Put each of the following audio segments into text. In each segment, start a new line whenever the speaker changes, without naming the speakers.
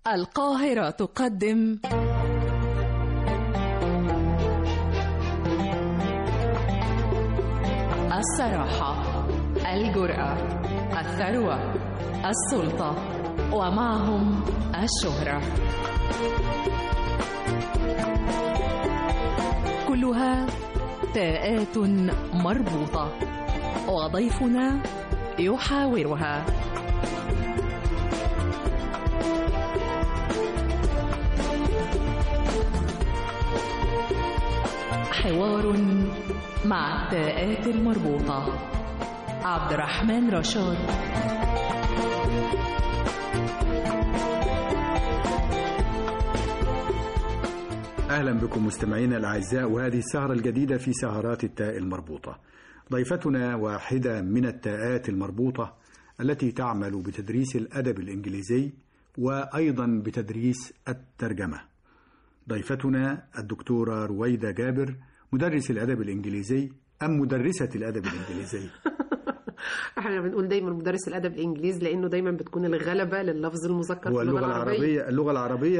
القاهرة تقدم الصراحة الجرأة الثروة السلطة ومعهم الشهرة كلها تاءات مربوطة وضيفنا يحاورها حوار مع التاءات المربوطة عبد الرحمن رشاد
أهلا بكم مستمعينا الأعزاء وهذه السهرة الجديدة في سهرات التاء المربوطة ضيفتنا واحدة من التاءات المربوطة التي تعمل بتدريس الأدب الإنجليزي وأيضا بتدريس الترجمة ضيفتنا الدكتورة رويدة جابر مدرس الأدب الإنجليزي أم مدرسة الأدب الإنجليزي
احنا بنقول دايما مدرس الادب الانجليزي لانه دايما بتكون الغلبه لللفظ المذكر
هو
في
اللغة العربية اللغة العربية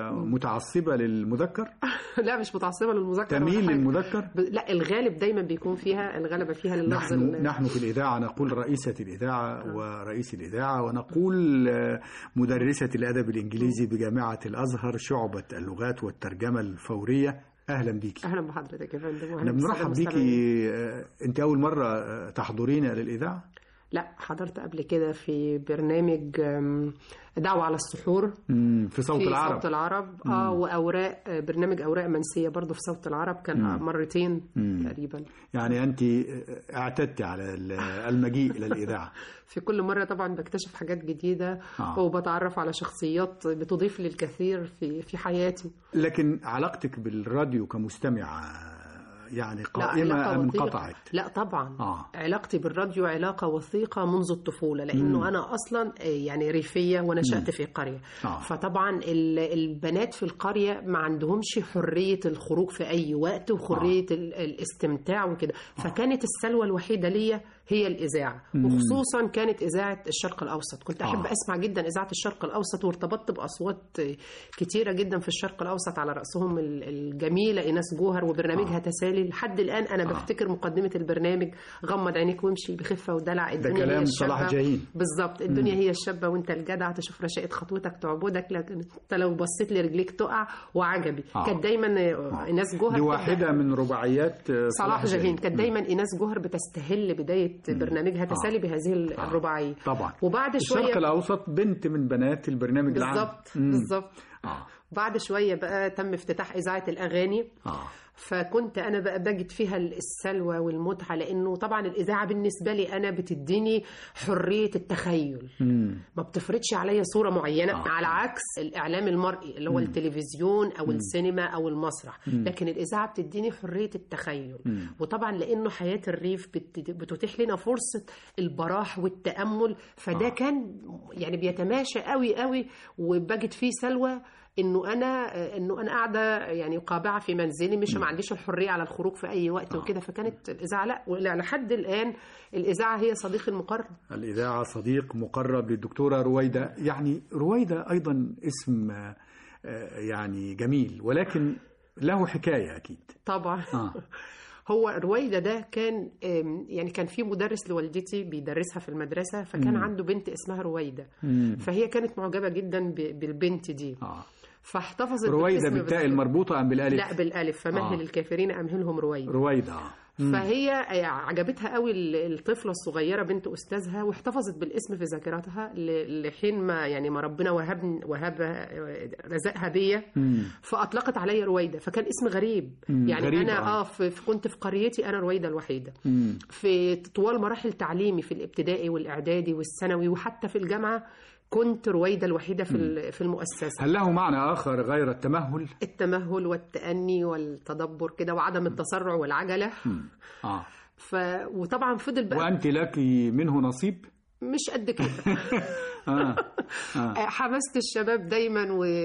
متعصبة للمذكر
لا مش متعصبه للمذكر ولا
تميل
حاجة.
للمذكر
ب- لا الغالب دايما بيكون فيها الغلبه فيها لللفظ
نحن
ال-
نحن في الإذاعة نقول رئيسة الإذاعة ورئيس الإذاعة ونقول آه، مدرسة الأدب الإنجليزي بجامعة الأزهر شعبة اللغات والترجمة الفورية أهلا بيكي
اهلا بحضرتك يا فندم
احنا
واهلا بالسادة
بنرحب
المستمعين.
بيكي آه، أنت أول مرة آه، تحضرين للإذاعة
لا حضرت قبل كده في برنامج أم، دعوه على السحور
مم، في صوت
في
العرب
صوت العرب اه واوراق آه، برنامج اوراق منسيه برضو في صوت العرب كان
مم.
مرتين
مم.
تقريبا
يعني أنت آه، اعتدت على ال- المجيء إلى الإذاعة
في كل مرة طبعا بكتشف حاجات جديدة
آه.
وبتعرف على شخصيات بتضيف لي الكثير في في حياتي
لكن علاقتك بالراديو كمستمعة يعني
لا
قائمة
علاقة
أم
وثيقة.
انقطعت
لا طبعا
آه.
علاقتي بالراديو علاقة وثيقة منذ الطفولة لأنه
مم.
أنا أصلا آه، يعني ريفية ونشأت في قرية
آه.
فطبعا ال- البنات في القرية ما عندهمش حرية الخروج في أي وقت وحرية ال- الاستمتاع وكده فكانت السلوى الوحيدة ليا هي الإذاعة
مم.
وخصوصا كانت إذاعة الشرق الأوسط كنت أحب
آه.
أسمع جدا إذاعة الشرق الأوسط وارتبطت بأصوات كتيرة جدا في الشرق الأوسط على رأسهم ال- الجميلة إيناس جوهر وبرنامجها
آه.
تسالي لحد الآن أنا
آه.
بفتكر مقدمة البرنامج غمض عينيك وامشي بخفة ودلع
ده
الدنيا هي
كلام
الشابة.
صلاح جاهين
بالظبط الدنيا هي الشابة وانت الجدع تشوف رشاقة خطوتك تعبدك لكن انت لو بصيت لرجليك تقع وعجبي
آه.
كانت دايما ايناس جوهر
دي
كانت
واحدة من رباعيات آه،
صلاح جاهين كانت
مم.
دايما ايناس جوهر بتستهل بدايه برنامجها تسالي بهذه ال-
آه.
الرباعيه
طبعا
وبعد
الشرق
شويه
الأوسط بنت من بنات البرنامج العام
بالظبط
مم.
بالظبط
آه.
بعد شويه بقى تم افتتاح اذاعه الاغاني
آه.
فكنت انا بقى بجد فيها السلوى والمتعه لانه طبعا الاذاعه بالنسبه لي انا بتديني حريه التخيل
مم.
ما بتفرضش عليا صوره معينه
آه.
على عكس الاعلام المرئي اللي هو التلفزيون او السينما او المسرح لكن الاذاعه بتديني حريه التخيل
مم.
وطبعا لانه حياه الريف بت- بتتيح لنا فرصه البراح والتامل فده
آه.
كان يعني بيتماشى قوي قوي وبجد فيه سلوى انه انا انه انا قاعده يعني قابعه في منزلي مش ما عنديش الحريه على الخروج في اي وقت وكده فكانت الاذاعه لا ولحد الان الاذاعه هي صديقي المقرب
الإذاعة صديق مقرب للدكتورة رويدة يعني رويدة أيضا اسم آه، آه، يعني جميل ولكن له حكاية أكيد
طبعا
آه.
هو رويدة ده كان آم، يعني كان في مدرس لوالدتي بيدرسها في المدرسة فكان
مم.
عنده بنت اسمها رويدة
مم.
فهي كانت معجبة جدا ب- بالبنت دي
آه.
فاحتفظت
رويدة
بالاسم
بالتاء
بس-
المربوطة أم بالألف
لا بالالف فمهل
آه.
الكافرين امهلهم رويدة
رويدة آه. مم.
فهي عجبتها قوي ال- الطفله الصغيره بنت استاذها واحتفظت بالاسم في ذاكرتها ل- لحين ما يعني ما ربنا وهب وهب رزقها بيا
مم.
فاطلقت عليا رويده فكان اسم غريب
مم،
يعني
غريب،
انا
آه.
اه في في- كنت في قريتي انا رويده الوحيده
مم.
في طوال مراحل تعليمي في الابتدائي والاعدادي والثانوي وحتى في الجامعه كنت رويده الوحيده في ال- في المؤسسه
هل له معنى آخر غير التمهل؟
التمهل والتأني والتدبر كده وعدم التسرع والعجله
مم. آه.
ف وطبعا فضل بقى
وأنت لك منه نصيب؟
مش قد كده
آه. آه.
حماسة الشباب دايما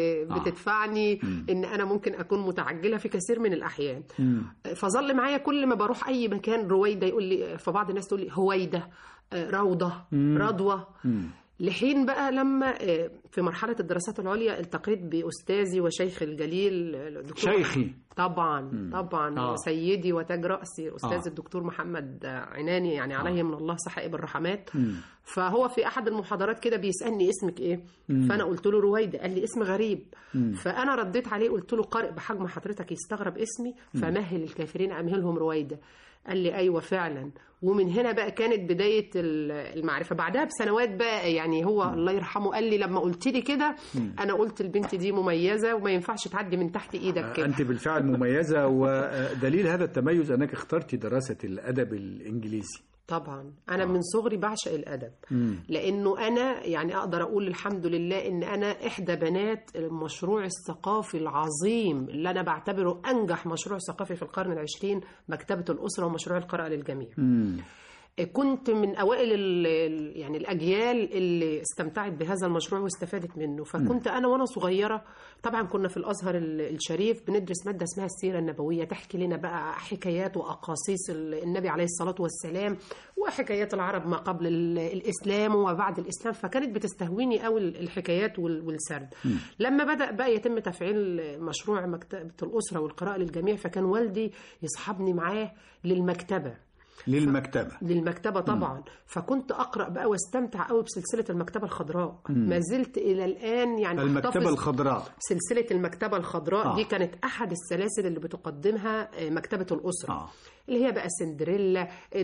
وبتدفعني ان انا ممكن اكون متعجله في كثير من الاحيان
مم.
فظل معايا كل ما بروح اي مكان رويده يقول لي فبعض الناس تقول لي هويده آه، روضه
مم.
رضوه
مم.
لحين بقى لما آه، في مرحله الدراسات العليا التقيت باستاذي وشيخ الجليل آه، الدكتور
شيخي
طبعا طبعا
آه.
سيدي وتاج راسي استاذ
آه.
الدكتور محمد عناني يعني عليه من الله صحائب الرحمات
مم.
فهو في احد المحاضرات كده بيسالني اسمك ايه فانا قلت له رويده قال لي اسم غريب فانا رديت عليه قلت له قارئ بحجم حضرتك يستغرب اسمي فمهل الكافرين امهلهم رويده قال لي ايوه فعلا ومن هنا بقى كانت بدايه ال- المعرفه بعدها بسنوات بقى يعني هو الله يرحمه قال لي لما قلت لي كده انا قلت البنت دي مميزه وما ينفعش تعدي من تحت ايدك كده
أنت بالفعل مميزة ودليل هذا التميز أنك اخترت دراسة الأدب الإنجليزي
طبعا انا من صغري بعشق الادب لانه انا يعني اقدر اقول الحمد لله ان انا احدى بنات المشروع الثقافي العظيم اللي انا بعتبره انجح مشروع ثقافي في القرن العشرين مكتبه الاسره ومشروع القراءه للجميع
مم.
كنت من اوائل ال- ال- يعني الاجيال اللي استمتعت بهذا المشروع واستفادت منه فكنت انا وانا صغيره طبعا كنا في الازهر ال- الشريف بندرس ماده اسمها السيره النبويه تحكي لنا بقى حكايات واقاصيص ال- النبي عليه الصلاه والسلام وحكايات العرب ما قبل ال- الاسلام وما بعد الاسلام فكانت بتستهويني قوي الحكايات وال- والسرد لما بدا بقى يتم تفعيل مشروع مكتبه الاسره والقراءه للجميع فكان والدي يصحبني معاه للمكتبه
للمكتبة
للمكتبه طبعا فكنت اقرا بقى واستمتع قوي بسلسله المكتبه الخضراء ما زلت الى الان يعني
المكتبة
أحتفظ
الخضراء
سلسله المكتبه الخضراء
آه.
دي كانت احد السلاسل اللي بتقدمها آه، مكتبه الاسره
آه.
اللي هي بقى سندريلا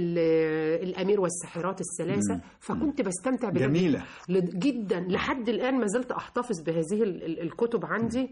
ال- الامير والساحرات الثلاثه فكنت بستمتع بده
جميلة.
لد- جدا لحد الان ما زلت احتفظ بهذه ال- ال- الكتب عندي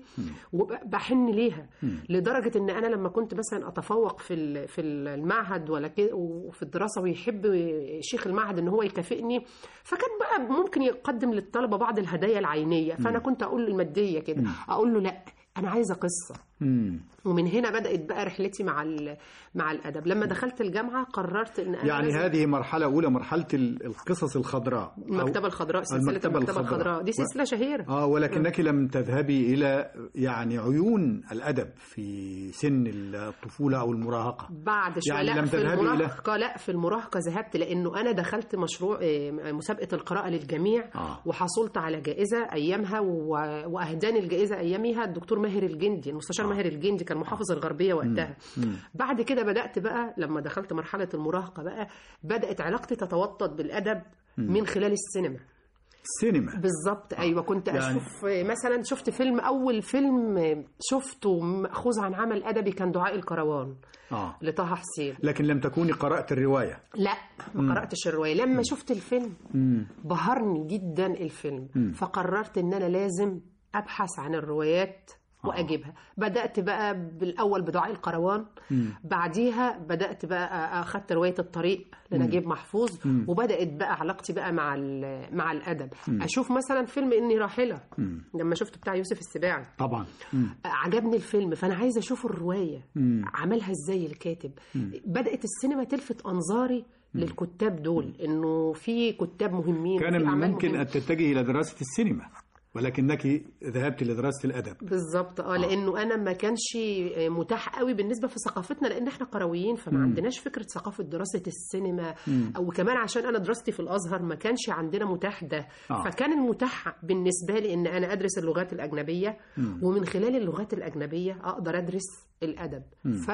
وبحن ليها لدرجه ان انا لما كنت مثلا اتفوق في ال- في المعهد ولا كده وفي الدراسه ويحب شيخ المعهد ان هو يكافئني فكان بقى ممكن يقدم للطلبه بعض الهدايا العينيه فانا كنت اقول له الماديه كده اقول له لا انا عايزه قصه
مم.
ومن هنا بدات بقى رحلتي مع ال- مع الادب لما دخلت الجامعه قررت ان انا
يعني
لازم-
هذه مرحلة أولى مرحلة ال- القصص الخضراء أو-
المكتبه الخضراء سلسله
المكتبة
المكتبه,
الخضراء.
الخضراء دي سلسله شهيره
آه ولكنك لم تذهبي إلى يعني عيون الأدب في سن الطفولة أو المراهقة
بعد شويه
يعني
لا
لم
في
تذهبي إلى-
المراهقه لا في المراهقه ذهبت لانه انا دخلت مشروع آه، مسابقه القراءه للجميع
آه.
وحصلت على جائزه ايامها و- واهداني الجائزه ايامها الدكتور ماهر الجندي المستشار
آه.
ماهر الجندي كان محافظ الغربيه وقتها بعد كده بدات بقى لما دخلت مرحله المراهقه بقى بدات علاقتي تتوطد بالادب من خلال السينما
السينما
بالظبط ايوه كنت
يعني-
اشوف مثلا شفت فيلم اول فيلم شفته ماخوذ عن عمل ادبي كان دعاء الكروان
آه
لطه حسين
لكن لم تكوني قرأت الرواية
لا ما قراتش الروايه لما شفت الفيلم بهرني جدا الفيلم فقررت ان انا لازم ابحث عن الروايات واجيبها بدات بقى بالاول بدعاء القروان بعديها بدات بقى اخدت روايه الطريق لنجيب محفوظ وبدات بقى علاقتي بقى مع ال- مع الادب اشوف مثلا فيلم اني راحله لما شفت بتاع يوسف السباعي
طبعا مم.
عجبني الفيلم فانا عايزه اشوف الروايه عملها ازاي الكاتب بدات السينما تلفت انظاري للكتاب دول انه في كتاب مهمين
كان
وفي
من
أعمال
الممكن
مهمة.
أن تتجهي إلى دراسة السينما ولكنك ذهبت لدراسة الأدب
بالظبط اه لانه انا ما كانش متاح قوي بالنسبه في ثقافتنا لان احنا قرويين فما عندناش فكره ثقافه دراسه السينما او كمان عشان انا دراستي في الازهر ما كانش عندنا متاح ده
آه.
فكان المتاح بالنسبه لي ان انا ادرس اللغات الاجنبيه ومن خلال اللغات الاجنبيه اقدر ادرس الادب ف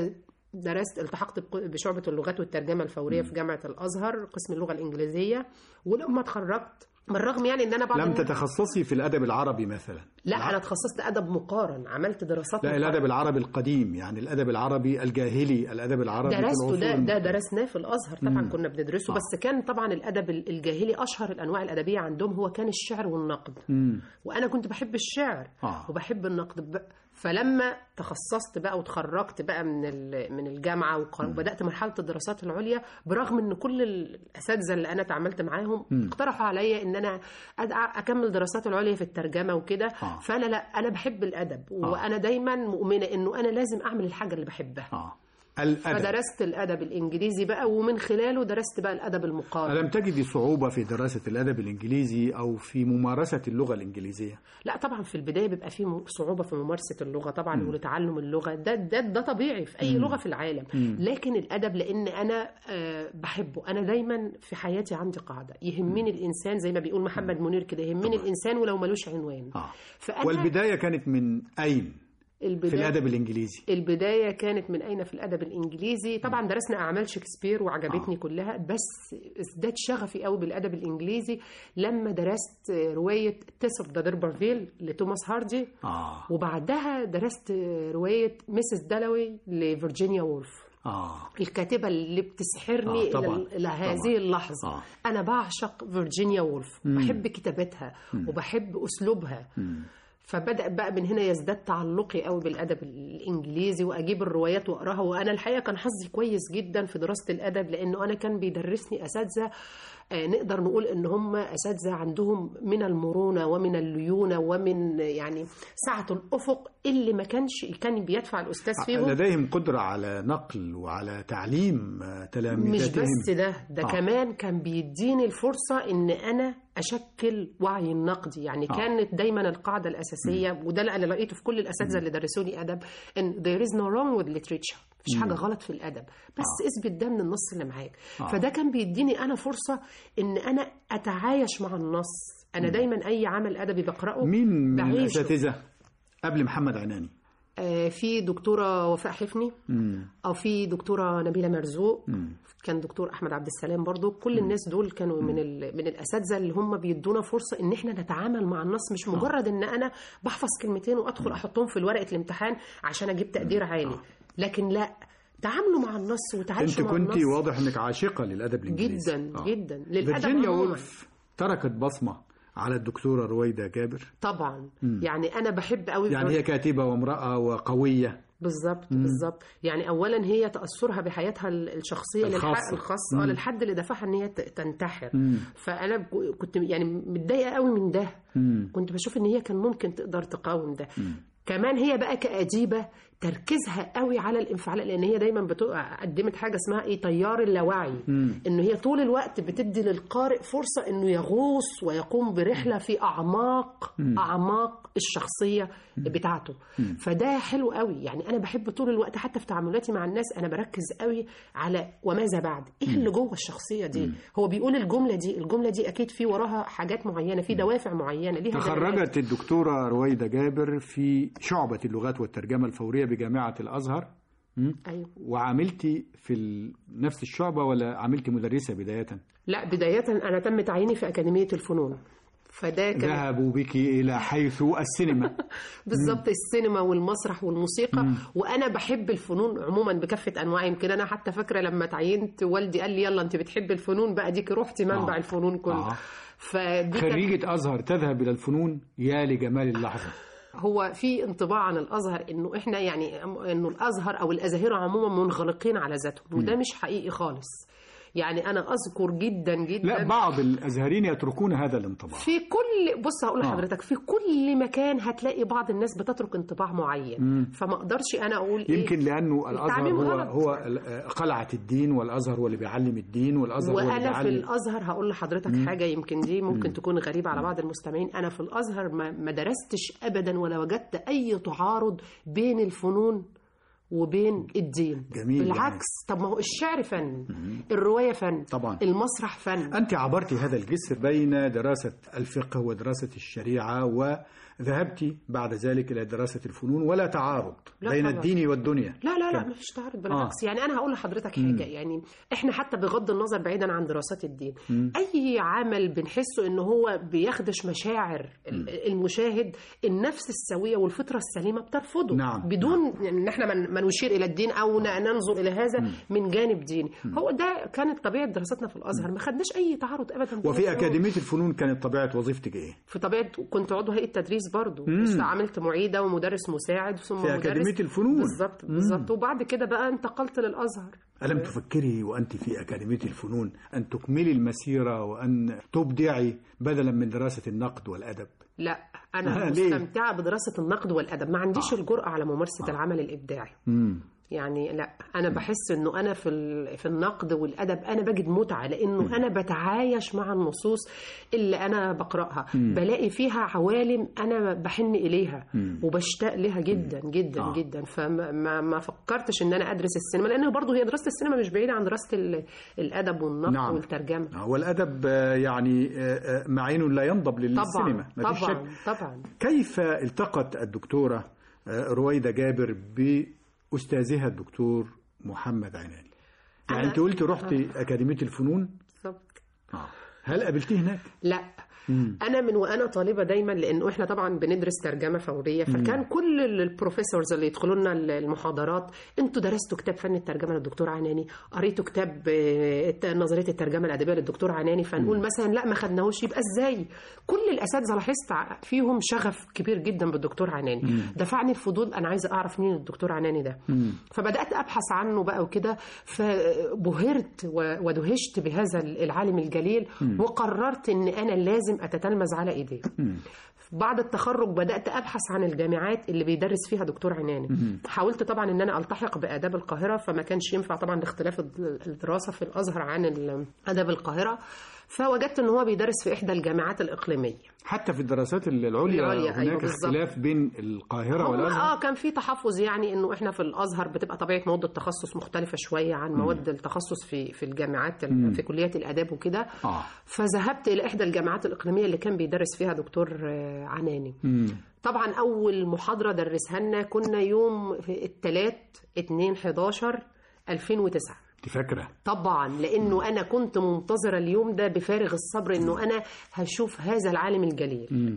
درست التحقت بق- بشعبة اللغات والترجمة الفورية في جامعة الأزهر قسم اللغة الإنجليزية ولما اتخرجت بالرغم يعني ان انا بعد
لم
إن-
تتخصصي في الأدب العربي مثلا
لا انا تخصصت ادب مقارن عملت دراسات
لا
مقارنة.
الأدب العربي القديم يعني الأدب العربي الجاهلي الأدب العربي في
درسته
العصور
ده
الم-
ده درسناه في الازهر طبعا كنا بندرسه
آه.
بس كان طبعا الادب ال- الجاهلي اشهر الانواع الادبيه عندهم هو كان الشعر والنقد
مم.
وانا كنت بحب الشعر
آه.
وبحب النقد ب- فلما تخصصت بقى وتخرجت بقى من ال- من الجامعه وق- وبدات مرحله الدراسات العليا برغم ان كل الاساتذه اللي انا تعاملت معاهم اقترحوا عليا ان انا أد- اكمل دراسات العليا في الترجمه وكده
آه.
فانا لا انا بحب الادب وانا دايما مؤمنه انه انا لازم اعمل الحاجه اللي بحبها
آه. الأدب
فدرست الادب الانجليزي بقى ومن خلاله درست بقى الادب المقارن
ألم تجدي صعوبة في دراسة الأدب الإنجليزي أو في ممارسة اللغة الإنجليزية؟
لا طبعا في البدايه بيبقى في م- صعوبه في ممارسه اللغه طبعا ولتعلم اللغه ده ده ده طبيعي في اي لغه في العالم لكن الادب لان انا آه، بحبه انا دايما في حياتي عندي قاعده يهمني الانسان زي ما بيقول محمد منير كده يهمني الانسان ولو ملوش عنوان
آه.
فانا
والبداية كانت من أين في
البدايه
الأدب الإنجليزي؟
البداية كانت من أين في الأدب الإنجليزي طبعا درسنا أعمال شكسبير وعجبتني كلها بس ازداد شغفي قوي بالأدب الإنجليزي لما درست رواية تيس اوف ذا ديربرفيل لتوماس هاردي
آه
وبعدها درست رواية ميسيس دالوي لفيرجينيا وولف
آه
الكاتبة اللي بتسحرني
آه، طبعاً.
إلى إلى هذه
طبعاً.
اللحظة
آه.
أنا بعشق فيرجينيا وولف بحب كتابتها وبحب أسلوبها فبدأ بقى من هنا يزداد تعلقي قوي بالأدب الإنجليزي وأجيب الروايات وأقراها وأنا الحقيقة كان حظي كويس جدا في دراسة الأدب لأنه أنا كان بيدرسني أساتذة آه، نقدر نقول ان هم اساتذه عندهم من المرونه ومن الليونه ومن يعني سعه الافق اللي ما كانش كان بيدفع الاستاذ فيهم
لديهم قدرة على نقل وعلى تعليم آه،
مش
تلامذتهم
بس ده ده
آه.
آه. كمان كان بيديني الفرصة ان انا اشكل وعي النقدي يعني
آه.
آه. كانت دايما القاعدة الاساسية وده اللي انا لقيته في كل الاساتذة اللي درسوني ادب ان there is no wrong with literature مفيش حاجة غلط في الادب بس آه. اثبت ده من النص اللي معاك
آه.
آه. فده كان بيديني انا فرصة ان انا اتعايش مع النص انا دايما اي عمل ادبي بقراه
مين من
بعيشه.
الأساتذة قبل محمد عناني؟
آه في دكتورة وفاء حفني
مم.
او في دكتوره نبيله مرزوق
مم.
كان دكتور احمد عبد السلام برضو كل الناس دول كانوا من ال... من الاساتذه اللي هم بيدونا فرصه ان احنا نتعامل مع النص مش مجرد ان انا بحفظ كلمتين وادخل احطهم في ورقه الامتحان عشان اجيب تقدير عالي لكن لا تعاملوا مع النص
أنت
وتعايشوا مع
كنت
النص
واضح أنك عاشقة للأدب الإنجليزي
جدا
آه.
جدا للادب
فيرجينيا
عموماً.
وولف تركت بصمة على الدكتورة رويدة جابر
طبعا يعني انا بحب قوي
يعني هي كاتبة وامرأة وقوية
بالظبط بالظبط يعني اولا هي تاثرها بحياتها ال- الشخصيه
الخاصة.
للحق الخاصه
مم.
للحد اللي دفعها ان هي ت- تنتحر
مم.
فانا ب- كنت يعني متضايقه قوي من ده
مم.
كنت بشوف ان هي كان ممكن تقدر تقاوم ده كمان هي بقى كأديبة تركيزها قوي على الانفعالات لان هي دايما بتبقى قدمت حاجه اسمها ايه تيار اللاوعي ان هي طول الوقت بتدي للقارئ فرصه انه يغوص ويقوم برحله في اعماق اعماق الشخصيه بتاعته فده حلو قوي يعني انا بحب طول الوقت حتى في تعاملاتي مع الناس انا بركز قوي على وماذا بعد ايه اللي جوه الشخصيه دي هو بيقول الجمله دي الجمله دي اكيد في وراها حاجات معينه في دوافع معينه ليها دلالات.
تخرجت الدكتورة رويدة جابر في شعبة اللغات والترجمة الفورية بجامعة الأزهر مم.
ايوه
وعملتي في ال- نفس الشعبة ولا عملتي مدرسة بداية؟
لا بداية أنا تم تعييني في أكاديمية الفنون فده كان
ذهبوا بك إلى حيث السينما
بالظبط السينما والمسرح والموسيقى وانا بحب الفنون عموما بكافه انواعها يمكن انا حتى فاكره لما تعينت والدي قال لي يلا انت بتحب الفنون بقى ديك رحتي منبع
آه.
الفنون كله
آه.
فدي كانت
خريجة أزهر تذهب إلى الفنون يا لجمال اللحظة
هو في انطباع عن الازهر انه احنا يعني انه الازهر او الازاهره عموما منغلقين على ذاتهم وده مش حقيقي خالص يعني انا اذكر جدا جدا
لا بعض الأزهريين يتركون هذا الانطباع
في كل بص هقول
آه.
لحضرتك في كل مكان هتلاقي بعض الناس بتترك انطباع معين فما اقدرش انا اقول ايه
يمكن لأنه الأزهر
التعليم
هو
غلط.
هو ال- قلعة الدين والأزهر هو اللي بيعلم الدين والأزهر هو اللي
وانا في
بيعلم
الازهر هقول لحضرتك حاجه يمكن دي ممكن تكون غريبه على بعض المستمعين انا في الازهر ما, ما درستش ابدا ولا وجدت اي تعارض بين الفنون وبين الدين
جميل
بالعكس طب ما هو الشعر فن الروايه فن
طبعا.
المسرح فن
أنت عبرت هذا الجسر بين دراسة الفقه ودراسة الشريعة وذهبت بعد ذلك إلى دراسة الفنون ولا تعارض
لا
بين
طبعا.
الدين والدنيا
لا لا لا
كم؟
مفيش تعارض بالعكس يعني انا هقول لحضرتك حاجه يعني احنا حتى بغض النظر بعيدا عن دراسات الدين اي عمل بنحسه ان هو بيخدش مشاعر ال- المشاهد النفس السويه والفطره السليمه بترفضه
نعم،
بدون يعني ان احنا ما- ما نشير الى الدين او ن- ننظر الى هذا من جانب ديني هو ده كانت طبيعه دراستنا في الازهر ما خدناش اي تعارض ابدا بين
وفي
الفنون.
أكاديمية الفنون كانت طبيعة وظيفتك إيه؟
في طبيعه كنت عضو هيئه تدريس برضو عملت معيده ومدرس مساعد ثم
في
مدرس
أكاديمية الفنون.
بالظبط بالظبط وبعد كده بقى انتقلت للازهر
ألم تفكري وأنت في أكاديمية الفنون أن تكملي المسيرة وأن تبدعي بدلا من دراسة النقد والأدب؟
لا انا
آه، ليه؟
مستمتعه بدراسه النقد والادب ما عنديش
آه.
الجرأه على ممارسه العمل الابداعي
مم.
يعني لا انا بحس انه انا في ال- في النقد والادب انا بجد متعه لانه انا بتعايش مع النصوص اللي انا بقراها بلاقي فيها عوالم انا بحن اليها وبشتاق لها جدا جدا
آه.
جدا فما ما, ما فكرتش ان انا ادرس السينما لان برضه هي دراسه السينما مش بعيده عن دراسه ال- الادب والنقد
نعم.
والترجمه
والأدب آه، يعني آه، آه، معين لا ينضب للسينما
طبعا
ما فيش شك
طبعا طبعا
كيف التقت الدكتورة آه، رويدة جابر بأستاذها الدكتور محمد عناني يعني
أنا-
أنت قلت رحت أكاديمية الفنون
بالظبط
آه. هل قابلتيه هناك؟
لا انا من وانا طالبه دايما لانه احنا طبعا بندرس ترجمه فوريه فكان كل ال- البروفيسورز اللي يدخلوا لنا ال- المحاضرات انتوا درستوا كتاب فن الترجمه للدكتور عناني قريتوا كتاب آه، الت- نظريه الترجمه الادبيه للدكتور عناني فنقول مثلا لا ما خدناهوش يبقى ازاي كل الاساتذه لاحظت ع- فيهم شغف كبير جدا بالدكتور عناني دفعني الفضول انا عايزه اعرف مين الدكتور عناني ده فبدات ابحث عنه بقى وكده فبهرت و- ودهشت بهذا العالم الجليل وقررت ان انا لازم اتتلمذ على ايديه بعد التخرج بدات ابحث عن الجامعات اللي بيدرس فيها دكتور عناني حاولت طبعا ان انا التحق باداب القاهره فما كانش ينفع طبعا لاختلاف الد- الدراسه في الازهر عن ال- اداب القاهره فوجدت ان هو بيدرس في احدى الجامعات الاقليميه
حتى في الدراسات العليا
العليا،
هناك
أيوة بالظبط.
اختلاف بين القاهرة
هو
والأزهر
اه كان في تحفظ يعني انه احنا في الازهر بتبقى طبيعه مواد التخصص مختلفه شويه عن مواد التخصص في في الجامعات ال- في كليات الاداب وكده
آه.
فذهبت الى احدى الجامعات الاقليميه اللي كان بيدرس فيها دكتور آه، عناني طبعا اول محاضره درسها لنا كنا يوم في الثلاث 2 11 2009
أنت فاكرة
طبعا لانه انا كنت منتظره اليوم ده بفارغ الصبر انه انا هشوف هذا العالم الجليل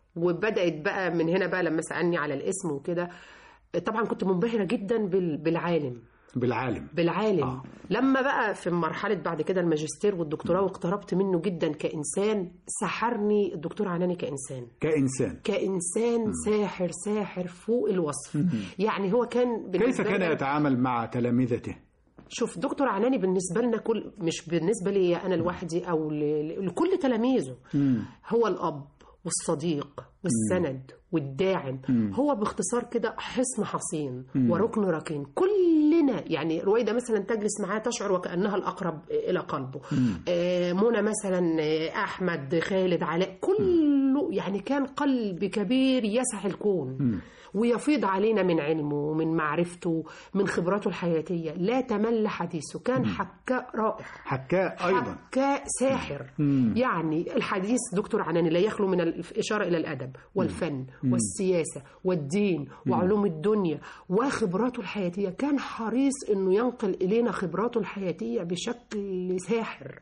وبدات بقى من هنا بقى لما سالني على الاسم وكده طبعا كنت منبهره جدا بال- بالعالم
بالعالم
بالعالم
آه.
آه. لما بقى في مرحله بعد كده الماجستير والدكتوراه واقتربت منه جدا كانسان سحرني الدكتور عناني كانسان
كإنسان
كانسان ساحر ساحر فوق الوصف يعني هو كان
كيف
بالنسبة
كان
لنا-
يتعامل مع تلامذته؟
شوف دكتور عناني بالنسبه لنا كل مش بالنسبه لي انا لوحدي او ل- لكل تلاميذه هو الاب والصديق والسند والداعم هو باختصار كده حصن حصين وركن ركين كلنا يعني رويده مثلا تجلس معاه تشعر وكانها الاقرب الى قلبه آه، منى مثلا آه، احمد خالد علاء كله يعني كان قلب كبير يسع الكون ويفيض علينا من علمه ومن معرفته من خبراته الحياتيه لا تمل حديثه كان حكاء رائع
حكاء أيضا
حكاء ساحر يعني الحديث دكتور عناني لا يخلو من الإشارة إلى الأدب والفن والسياسة والدين وعلوم الدنيا وخبراته الحياتية كان حريص أنه ينقل إلينا خبراته الحياتية بشكل ساحر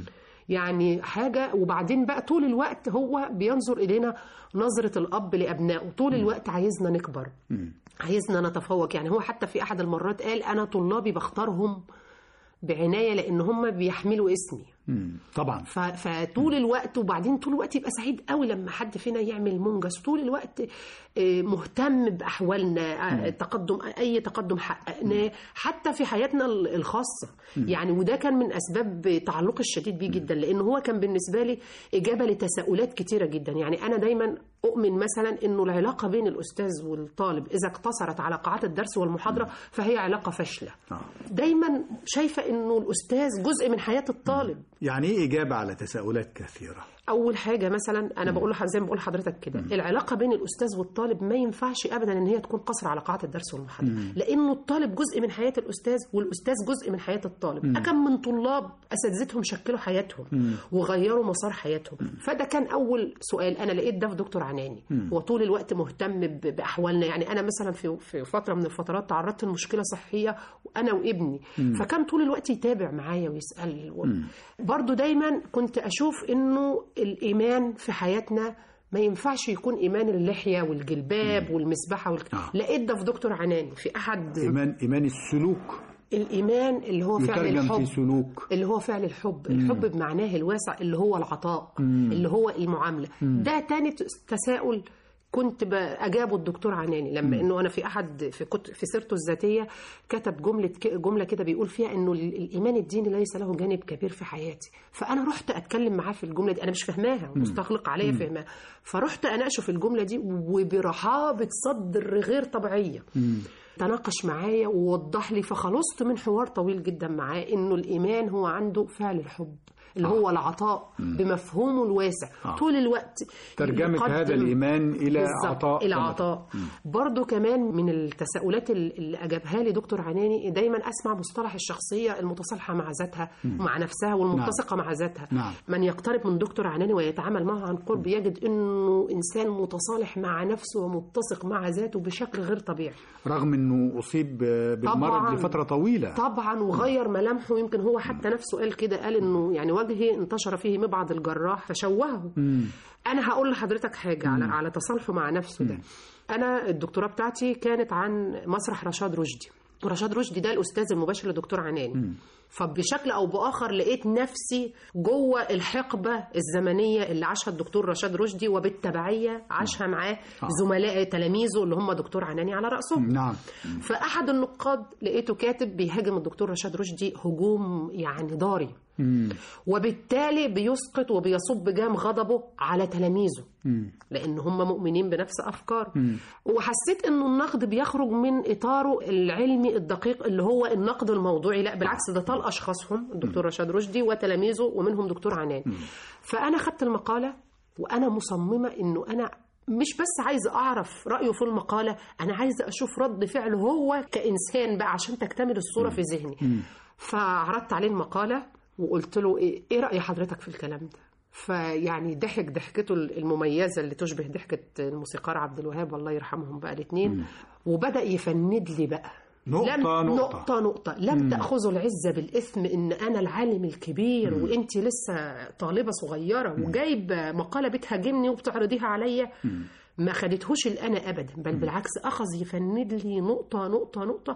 يعني حاجة وبعدين بقى طول الوقت هو بينظر إلينا نظرة الأب لأبنائه طول الوقت عايزنا نكبر عايزنا نتفوق يعني هو حتى في أحد المرات قال أنا طلابي بختارهم بعناية لأن هم بيحملوا اسمي
مم. طبعا
ف- فطول الوقت وبعدين طول الوقت يبقى سعيد قوي لما حد فينا يعمل منجز طول الوقت آه، مهتم باحوالنا آه، تقدم اي تقدم حققناه حتى في حياتنا ال- الخاصه يعني وده كان من اسباب تعلقي الشديد بيه جدا لان هو كان بالنسبه لي اجابه لتساؤلات كتيره جدا يعني انا دايما اؤمن مثلا انه العلاقه بين الاستاذ والطالب اذا اقتصرت على قاعات الدرس والمحاضره فهي علاقه فاشله
آه.
دايما شايفه انه الاستاذ جزء من حياه الطالب
يعني ايه إجابة على تساؤلات كثيرة
اول حاجه مثلا انا بقول لح- زي ما بقول لحضرتك كده العلاقه بين الاستاذ والطالب ما ينفعش ابدا ان هي تكون قصر على قاعات الدرس والمحاضره لانه الطالب جزء من حياه الاستاذ والاستاذ جزء من حياه الطالب اكم من طلاب اساتذتهم شكلوا حياتهم وغيروا مسار حياتهم فده كان اول سؤال انا لقيت ده في دكتور عناني هو طول الوقت مهتم ب- باحوالنا يعني انا مثلا في في فتره من الفترات تعرضت لمشكله صحيه انا وابني فكان طول الوقت يتابع معايا ويسال برضو دايما كنت اشوف انه الايمان في حياتنا ما ينفعش يكون ايمان اللحيه والجلباب والمسبحه والك...
آه.
لقيت ده في دكتور عناني في احد
إيمان إيمان السلوك
الايمان اللي هو فعل
يترجم
الحب
في سلوك
اللي هو فعل الحب الحب بمعناه الواسع اللي هو العطاء اللي هو المعاملة ده تاني تساؤل كنت ب- اجابه الدكتور عناني لما انه انا في احد في كت في سيرته الذاتيه كتب جمله ك- جمله كده بيقول فيها انه ال- الايمان الديني ليس له جانب كبير في حياتي فانا رحت اتكلم معاه في الجمله دي انا مش فاهماها مستخلق عليا فهمها فرحت اناقشه في الجمله دي وبرحابه صدر غير طبيعيه تناقش معايا ووضح لي فخلصت من حوار طويل جدا معاه انه الايمان هو عنده فعل الحب اللي هو العطاء بمفهومه الواسع
آه.
طول الوقت
ترجمة
يقدم-
هذا الإيمان إلى
بالظبط،
عطاء
الى عطاء برضو كمان من التساؤلات ال- اللي اجابها لي دكتور عناني دايما اسمع مصطلح الشخصيه المتصالحه مع ذاتها ومع نفسها والمتسقه مع ذاتها
نعم.
من يقترب من دكتور عناني ويتعامل معه عن قرب يجد انه انسان متصالح مع نفسه ومتسق مع ذاته بشكل غير طبيعي
رغم أنه أصيب بالمرض
طبعاً.
لفترة طويلة
طبعا وغير ملامحه ويمكن هو حتى نفسه قال كده قال انه يعني وجهي انتشر فيه مبعض الجراح فشوهه انا هقول لحضرتك حاجه على على تصالحه مع نفسه ده انا الدكتوراه بتاعتي كانت عن مسرح رشاد رشدي ورشاد رشدي ده الاستاذ المباشر لدكتور عناني فبشكل او باخر لقيت نفسي جوه الحقبه الزمنيه اللي عاشها الدكتور رشاد رشدي وبالتبعيه عاشها معاه زملاء تلاميذه اللي هم دكتور عناني على راسهم
نعم
فاحد النقاد لقيته كاتب بيهاجم الدكتور رشاد رشدي هجوم يعني ضاري وبالتالي بيسقط وبيصب جام غضبه على تلاميذه لان هم مؤمنين بنفس افكاره وحسيت انه النقد بيخرج من اطاره العلمي الدقيق اللي هو النقد الموضوعي لا بالعكس ده طال اشخاصهم الدكتور رشاد رشدي وتلاميذه ومنهم دكتور عنان فانا خدت المقاله وانا مصممه انه انا مش بس عايزه اعرف رايه في المقاله انا عايزه اشوف رد فعله هو كانسان بقى عشان تكتمل الصوره في ذهني فعرضت عليه المقاله وقلت له ايه إيه راي حضرتك في الكلام ده فيعني ضحك ضحكته المميزه اللي تشبه ضحكه الموسيقار عبد الوهاب الله يرحمهم بقى الاثنين وبدا يفند لي بقى
نقطة
لم
نقطة.
نقطة نقطة لم تأخذوا العزة بالإثم إن أنا العالم الكبير وأنت لسه طالبة صغيرة وجايب مقالة بتهاجمني وبتعرضيها عليا ما خدتهوش الأنا أبدا بل بالعكس أخذ يفند لي نقطة نقطة نقطة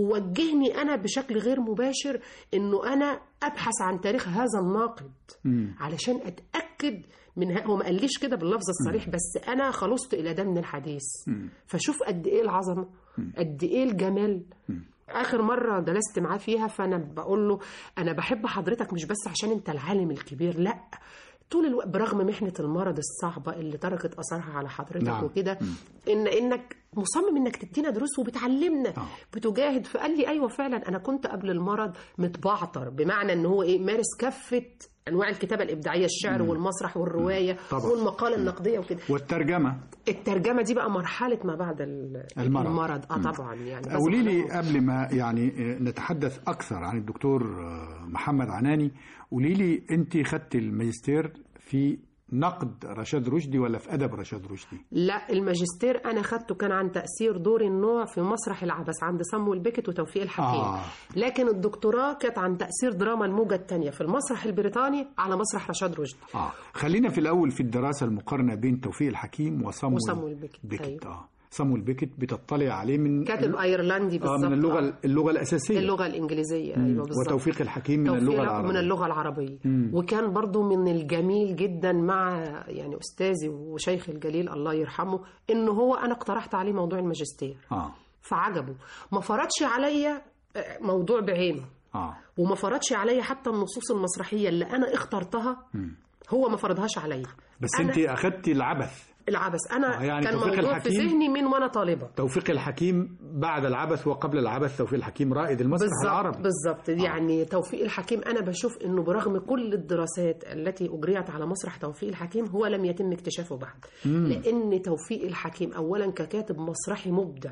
ووجهني أنا بشكل غير مباشر إنه أنا أبحث عن تاريخ هذا الناقد علشان أتأكد من ه... هو ما قاليش كده باللفظ الصريح بس أنا خلصت إلى ده من الحديث فشوف قد إيه العظمة قد إيه الجمال اخر مره جلست معاه فيها فانا بقول له انا بحب حضرتك مش بس عشان انت العالم الكبير لا طول الوقت برغم محنه المرض الصعبه اللي تركت اثرها على حضرتك
نعم.
وكده ان انك مصمم انك تدينا دروس وبتعلمنا
آه.
بتجاهد فقال لي ايوه فعلا انا كنت قبل المرض متبعتر بمعنى ان هو ايه مارس كافه انواع الكتابه الابداعيه الشعر والمسرح والروايه
طبعا.
والمقاله النقديه وكده
والترجمة
الترجمه دي بقى مرحله ما بعد ال-
المرض.
المرض اه طبعا يعني بس
قولي لي
أنا-
قبل ما يعني نتحدث أكثر عن الدكتور محمد عناني قولي لي أنت خدت الماجستير في نقد رشاد رشدي ولا في أدب رشاد رشدي؟
لا الماجستير انا خدته كان عن تاثير دور النوع في مسرح العبث عند صمويل بيكت وتوفيق الحكيم
آه.
لكن الدكتوراه كانت عن تاثير دراما الموجه الثانيه في المسرح البريطاني على مسرح رشاد رشدي
آه خلينا في الأول في الدراسة المقارنة بين توفيق الحكيم وصمويل
وصمويل بيكت،
بيكت
أيوة.
آه صمويل بيكت بتطلع عليه من
كاتب ايرلندي
آه
بالظبط
من اللغة
آه.
اللغة الأساسية
اللغه الانجليزيه ايوه بالظبط
وتوفيق الحكيم من
توفيق
اللغة
لا-
العربية
من اللغه العربيه وكان برضو من الجميل جدا مع يعني استاذي وشيخ الجليل الله يرحمه ان هو انا اقترحت عليه موضوع الماجستير
آه
فعجبه ما فرضش عليا آه، موضوع بعينه
آه
وما فرضش عليا حتى النصوص المسرحيه اللي انا اخترتها هو ما فرضهاش عليا
بس
أنا
أنت أخدتي العبث
العبث انا
آه، يعني
كان
توفيق
موضوع في
الحكيم-
ذهني من وانا طالبه
توفيق الحكيم بعد العبث وقبل العبث توفيق الحكيم رائد المسرح
بالظبط
العربي
بالظبط يعني توفيق الحكيم انا بشوف انه برغم كل الدراسات التي اجريت على مسرح توفيق الحكيم هو لم يتم اكتشافه بعد لان توفيق الحكيم اولا ككاتب مسرحي مبدع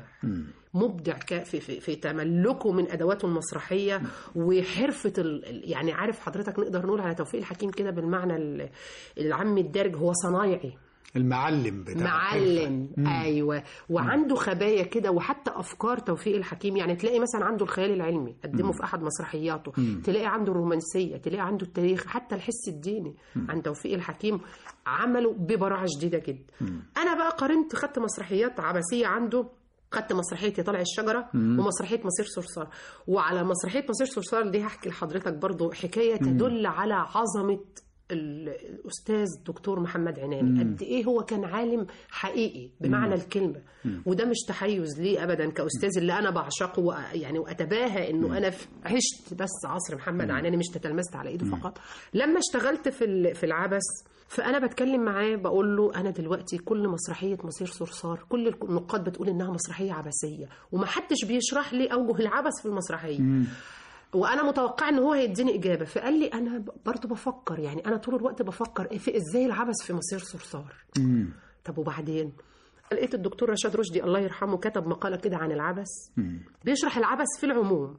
مبدع ك- في, في, في تملكه من ادواته المسرحيه وحرفه ال ال- يعني عارف حضرتك نقدر نقول على توفيق الحكيم كده بالمعنى ال- العامي الدارج هو صنايعي
المعلم بتاع
معلم ايوه وعنده خبايا كده وحتى افكار توفيق الحكيم يعني تلاقي مثلا عنده الخيال العلمي قدمه في احد مسرحياته تلاقي عنده الرومانسيه تلاقي عنده التاريخ حتى الحس الديني عن توفيق الحكيم عمله ببراعه شديده جدا انا بقى قارنت خدت مسرحيات عبثيه عنده خدت مسرحيه يا طالع الشجره ومسرحيه مصير صرصار وعلى مسرحيه مصير صرصار دي هحكي لحضرتك برضو حكايه تدل على عظمه ال- الاستاذ دكتور محمد عناني قد ايه هو كان عالم حقيقي بمعنى الكلمه وده مش تحيز ليه ابدا كاستاذ اللي انا بعشقه وأ- يعني واتباهى انه انا في- عشت بس عصر محمد عناني مش تتلمذت على ايده فقط لما اشتغلت في ال- في العبث فانا بتكلم معاه بقول له انا دلوقتي كل مسرحيه مصير صرصار كل النقاد بتقول انها مسرحيه عبثيه ومحدش بيشرح لي اوجه العبث في المسرحيه وانا متوقع ان هو هيديني اجابه فقال لي انا ب- برضو بفكر يعني انا طول الوقت بفكر إيه في ازاي العبث في مصير صرصار طب وبعدين لقيت الدكتور رشاد رشدي الله يرحمه كتب مقاله كده عن العبث بيشرح العبث في العموم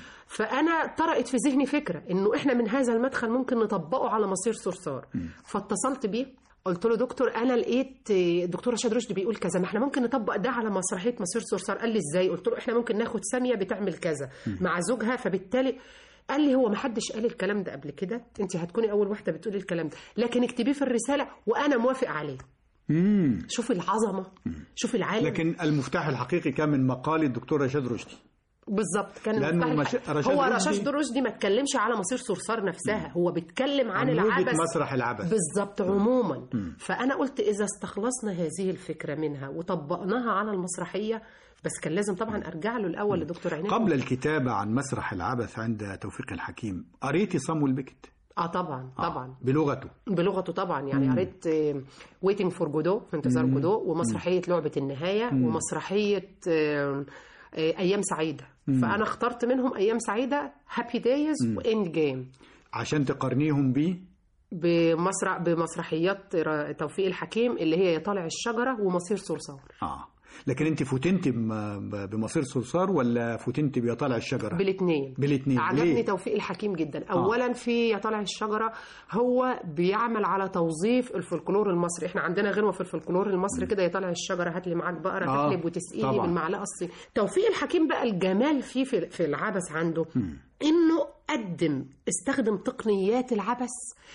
فانا طرقت في ذهني فكره انه احنا من هذا المدخل ممكن نطبقه على مصير صرصار فاتصلت بيه قلت له دكتور انا لقيت الدكتور رشاد رشدي بيقول كذا ما احنا ممكن نطبق ده على مسرحيه مصير صرصار قال لي ازاي قلت له احنا ممكن ناخد ساميه بتعمل كذا مع زوجها فبالتالي قال لي هو ما حدش قال الكلام ده قبل كده انت هتكوني اول واحده بتقولي الكلام ده لكن اكتبيه في الرساله وانا موافق عليه
مم.
شوف العظمه شوف العالم
لكن المفتاح الحقيقي كان من مقال الدكتور رشاد رشدي
بالظبط كان
لأنه
المفتاح
مش-
الحقيقي.
رشاد
هو
رشدي-
رشاد رشدي ما اتكلمش على مصير صرصار نفسها هو بيتكلم عن,
عن وجهة
العبث
مسرح العبث
بالظبط عموما فانا قلت اذا استخلصنا هذه الفكره منها وطبقناها على المسرحيه بس كان لازم طبعا ارجع له الاول لدكتور عناد
قبل الكتابة عن مسرح العبث عند توفيق الحكيم قريتي صمو البكت
اه طبعا
آه،
طبعا
بلغته
بلغته طبعا يعني قريت ويتنج فور جودو في انتظار جودو ومسرحيه لعبه النهايه ومسرحيه آه، آه، ايام سعيده فانا اخترت منهم ايام سعيده هابي دايز واند جيم
عشان تقارنيهم بيه
بمسرح بمسرحيات را- توفيق الحكيم اللي هي يطالع الشجره ومصير صرصار
اه لكن انت فتنت بم- بمصير صرصار ولا فتنت بيطالع الشجرة
بالاثنين
بالاثنين
عجبني
ليه؟
توفيق الحكيم جدا اولا في يا طالع الشجره هو بيعمل على توظيف الفولكلور المصري احنا عندنا غنوه في الفولكلور المصري كده يا طالع الشجره هات لي معاك بقره
آه،
تحلب وتسقيني
طبعاً.
بالمعلقه الصين توفيق الحكيم بقى الجمال فيه في, في العبث عنده انه قدم استخدم تقنيات العبث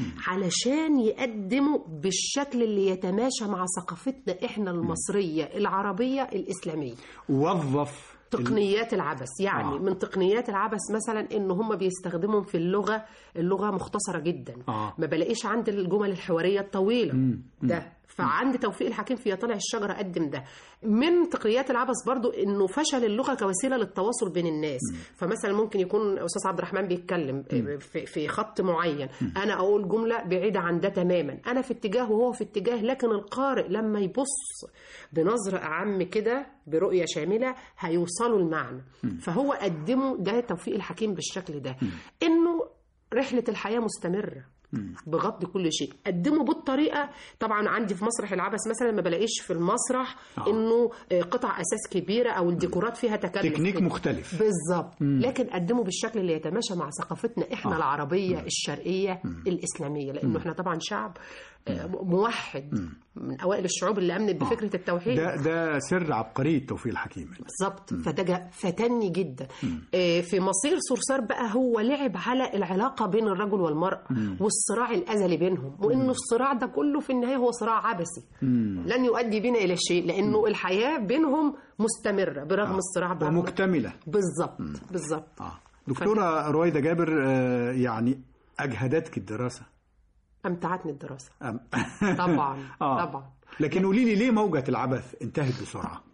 علشان يقدمه بالشكل اللي يتماشى مع ثقافتنا احنا المصريه العربيه الاسلاميه
وظف
تقنيات العبث يعني
آه.
آه. من تقنيات العبث مثلا ان هم بيستخدموا في اللغه اللغه مختصره جدا
آه.
ما بلاقيش عند الجمل الحواريه الطويله ده فعند توفيق الحكيم في يطلع الشجره قدم ده من تقنيات العبث برضو انه فشل اللغه كوسيله للتواصل بين الناس فمثلا ممكن يكون استاذ عبد الرحمن بيتكلم في, في خط معين انا اقول جمله بعيده عن ده تماما انا في اتجاه وهو في اتجاه لكن القارئ لما يبص بنظره اعم كده برؤيه شامله هيوصلوا المعنى فهو قدمه ده توفيق الحكيم بالشكل ده انه رحله الحياه مستمره بغض كل شيء قدمه بالطريقه طبعا عندي في مسرح العبث مثلا ما بلاقيش في المسرح
آه.
انه آه، قطع اساس كبيره او الديكورات فيها تكلف
تكنيك
كده.
مختلف
بالظبط لكن قدمه بالشكل اللي يتماشى مع ثقافتنا احنا
آه.
آه. العربيه الشرقيه الاسلاميه لانه احنا طبعا شعب آه، موحد من اوائل الشعوب اللي امنت بفكره التوحيد
ده ده سر عبقرية توفيق الحكيم
بالظبط فده جا- فتني جدا آه، في مصير صرصار بقى هو لعب على العلاقه بين الرجل والمراه والصراع الازلي بينهم وانه الصراع ده كله في النهايه هو صراع عبثي لن يؤدي بنا الى شيء لانه الحياه بينهم مستمره برغم الصراع برغم
ومكتملة
بالظبط بالظبط
آه. دكتورة رويدة جابر آه، يعني أجهدتك الدراسة
امتعتني الدراسه
أم.
طبعا
آه.
طبعا
لكن قولي لي ليه موجة العبث انتهت بسرعة